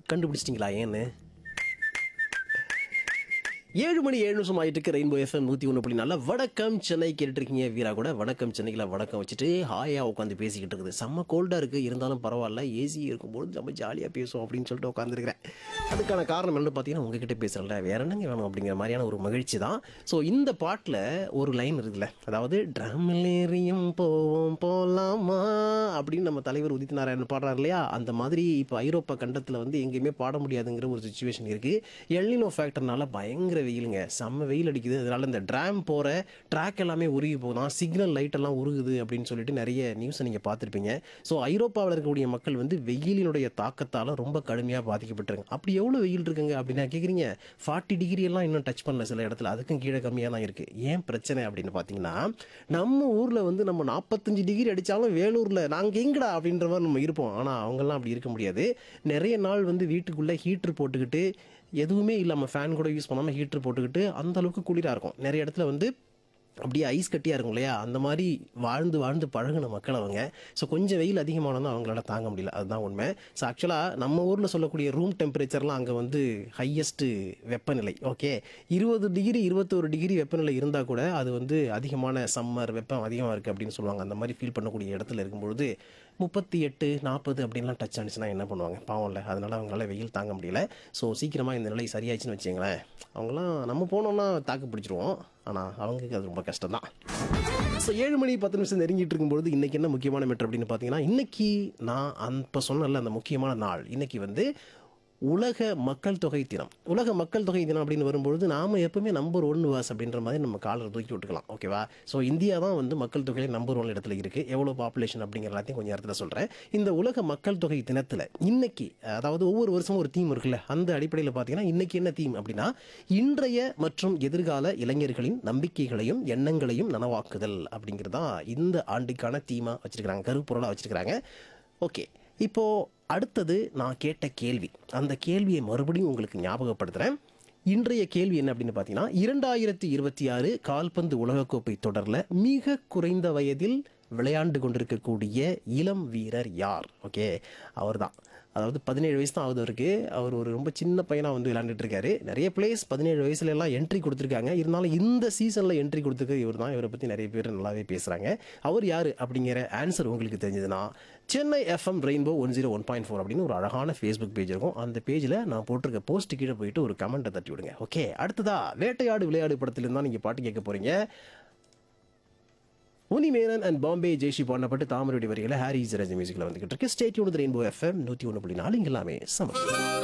கண்டுபிடிச்சிட்டிங்களா ஏன்னு ஏழு மணி ஏழு நிமிஷம் ஆயிட்டு இருக்கு ரெயின்போ எஃப்எம் நூற்றி ஒன்று புள்ளி நாலு வணக்கம் சென்னை கேட்டுட்டு இருக்கீங்க வீரா கூட வணக்கம் சென்னையில் வணக்கம் வச்சுட்டு ஹாயாக உட்காந்து பேசிக்கிட்டு இருக்குது செம்ம கோல்டாக இருக்குது இருந்தாலும் பரவாயில்ல ஏசி இருக்கும்போது நம்ம ஜாலியாக பேசுவோம் அப்படின்னு சொல்லிட்டு உட்காந்துருக்கிறேன் அதுக்கான காரணம் என்னன்னு பார்த்தீங்கன்னா உங்ககிட்ட பேசுகிறேன்ல வேற என்னங்க வேணும் அப்படிங்கிற மாதிரியான ஒரு மகிழ்ச்சி தான் ஸோ இந்த பாட்டில் ஒரு லைன் இருக்குல்ல அதாவது ட்ரம்மில் ஏறியும் போவோம் போலாமா அப்படின்னு நம்ம தலைவர் உதித் நாராயணன் பாடுறாரு இல்லையா அந்த மாதிரி இப்போ ஐரோப்பா கண்டத்தில் வந்து எங்கேயுமே பாட முடியாதுங்கிற ஒரு சுச்சுவேஷன் இருக்குது எல்லினோ ஃபேக்டர்னால பயங்கர வெயிலுங்க செம்ம வெயில் அடிக்குது அதனால இந்த ட்ராம் போகிற ட்ராக் எல்லாமே உருகி போகுதான் சிக்னல் லைட் எல்லாம் உருகுது அப்படின்னு சொல்லிட்டு நிறைய நியூஸை நீங்கள் பார்த்துருப்பீங்க ஸோ ஐரோப்பாவில் இருக்கக்கூடிய மக்கள் வந்து வெயிலினுடைய தாக்கத்தால் ரொம்ப கடுமையாக பாதிக்கப்பட்டிருங்க அப்படி எவ்வளோ வெயில் இருக்குங்க அப்படின்னா கேட்குறீங்க ஃபார்ட்டி டிகிரி எல்லாம் இன்னும் டச் பண்ணல சில இடத்துல அதுக்கும் கீழே கம்மியாக தான் இருக்குது ஏன் பிரச்சனை அப்படின்னு பார்த்தீங்கன்னா நம்ம ஊரில் வந்து நம்ம நாற்பத்தஞ்சு டிகிரி அடித்தாலும் வேலூரில் நாங்கள் எங்கடா அப்படின்ற மாதிரி நம்ம இருப்போம் ஆனால் அவங்கெல்லாம் அப்படி இருக்க முடியாது நிறைய நாள் வந்து வீட்டுக்குள்ளே ஹீட்ரு போட்டுக்கிட்டு எதுவுமே இல்லாமல் ஃபேன் கூட யூஸ் பண்ணாமல் ஹீட்ரு போட்டுக்கிட்டு அந்த அளவுக்கு குளிராக இருக்கும் நிறைய இடத்துல வந்து அப்படியே ஐஸ் கட்டியாக இருக்கும் இல்லையா அந்த மாதிரி வாழ்ந்து வாழ்ந்து பழகின மக்கள் அவங்க ஸோ கொஞ்சம் வெயில் அதிகமானதும் அவங்களால தாங்க முடியல அதுதான் உண்மை ஸோ ஆக்சுவலாக நம்ம ஊரில் சொல்லக்கூடிய ரூம் டெம்பரேச்சர்லாம் அங்கே வந்து ஹையஸ்ட்டு வெப்பநிலை ஓகே இருபது டிகிரி இருபத்தோரு டிகிரி வெப்பநிலை இருந்தால் கூட அது வந்து அதிகமான சம்மர் வெப்பம் அதிகமாக இருக்குது அப்படின்னு சொல்லுவாங்க அந்த மாதிரி ஃபீல் பண்ணக்கூடிய இடத்துல இருக்கும்பொழுது முப்பத்தி எட்டு நாற்பது அப்படின்லாம் டச் ஆனிச்சுன்னா என்ன பண்ணுவாங்க பாவம் இல்லை அதனால் அவங்களால வெயில் தாங்க முடியல ஸோ சீக்கிரமாக இந்த நிலை சரியாச்சுன்னு வச்சுங்களேன் அவங்களாம் நம்ம போனோம்னா தாக்கு பிடிச்சிருவோம் ஆனால் அவங்களுக்கு அது ரொம்ப கஷ்டம் தான் ஸோ ஏழு மணி பத்து நிமிஷம் நெருங்கிட்டு இருக்கும்பொழுது இன்றைக்கி என்ன முக்கியமான மேட்ரு அப்படின்னு பார்த்தீங்கன்னா இன்றைக்கி நான் இப்போ சொன்னல அந்த முக்கியமான நாள் இன்றைக்கி வந்து உலக மக்கள் தொகை தினம் உலக மக்கள் தொகை தினம் அப்படின்னு வரும்பொழுது நாம் எப்பவுமே நம்பர் ஒன் வாஸ் அப்படின்ற மாதிரி நம்ம காலரை தூக்கி விட்டுக்கலாம் ஓகேவா ஸோ இந்தியா தான் வந்து மக்கள் தொகையில் நம்பர் ஒன் இடத்துல இருக்குது எவ்வளோ பாப்புலேஷன் அப்படிங்கிற எல்லாத்தையும் கொஞ்சம் இடத்துல சொல்கிறேன் இந்த உலக மக்கள் தொகை தினத்தில் இன்னைக்கு அதாவது ஒவ்வொரு வருஷமும் ஒரு தீம் இருக்குல்ல அந்த அடிப்படையில் பார்த்தீங்கன்னா இன்னைக்கு என்ன தீம் அப்படின்னா இன்றைய மற்றும் எதிர்கால இளைஞர்களின் நம்பிக்கைகளையும் எண்ணங்களையும் நனவாக்குதல் அப்படிங்கிறது தான் இந்த ஆண்டுக்கான தீமாக வச்சிருக்கிறாங்க கருப்பொருளாக வச்சிருக்கிறாங்க ஓகே இப்போ அடுத்தது நான் கேட்ட கேள்வி அந்த கேள்வியை மறுபடியும் உங்களுக்கு ஞாபகப்படுத்துகிறேன் இன்றைய கேள்வி என்ன அப்படின்னு பார்த்தீங்கன்னா இரண்டாயிரத்தி இருபத்தி ஆறு கால்பந்து உலகக்கோப்பை தொடரில் மிக குறைந்த வயதில் விளையாண்டு கொண்டிருக்கக்கூடிய இளம் வீரர் யார் ஓகே அவர் தான் அதாவது பதினேழு வயசு தான் ஆகுது அவருக்கு அவர் ஒரு ரொம்ப சின்ன பையனாக வந்து விளையாண்டுட்டு இருக்காரு நிறைய பிளேஸ் பதினேழு வயசுல எல்லாம் என்ட்ரி கொடுத்துருக்காங்க இருந்தாலும் இந்த சீசனில் என்ட்ரி கொடுத்துருக்கு இவர் தான் இவரை பற்றி நிறைய பேர் நல்லாவே பேசுகிறாங்க அவர் யார் அப்படிங்கிற ஆன்சர் உங்களுக்கு தெரிஞ்சதுன்னா Chennai FM rainbow one zero one point four அப்படின்னு ஒரு அழகான ஃபேஸ்புக் பேஜ் இருக்கும் அந்த பேஜில் நான் போட்டிருக்க போஸ்ட் கீழே போயிட்டு ஒரு கமெண்ட்டை தட்டி விடுங்க ஓகே அடுத்ததா வேட்டையாடு விளையாடு படத்துலேருந்து தான் நீங்கள் பாட்டு கேட்க போகிறீங்க உனிமேனன் அண்ட் பாம்பே ஜெய்ஷி பாடப்பட்டு தாமரை வரிகளை ஹாரி ஜரஜ் மியூசிக்கில் வந்துகிட்டு இருக்கு ஸ்டேட் யூனிட் ரெயின்போ எஃப்எம் நூற்றி ஒன்று புள்ளி நாலு இங்கே எல்லாமே சமம்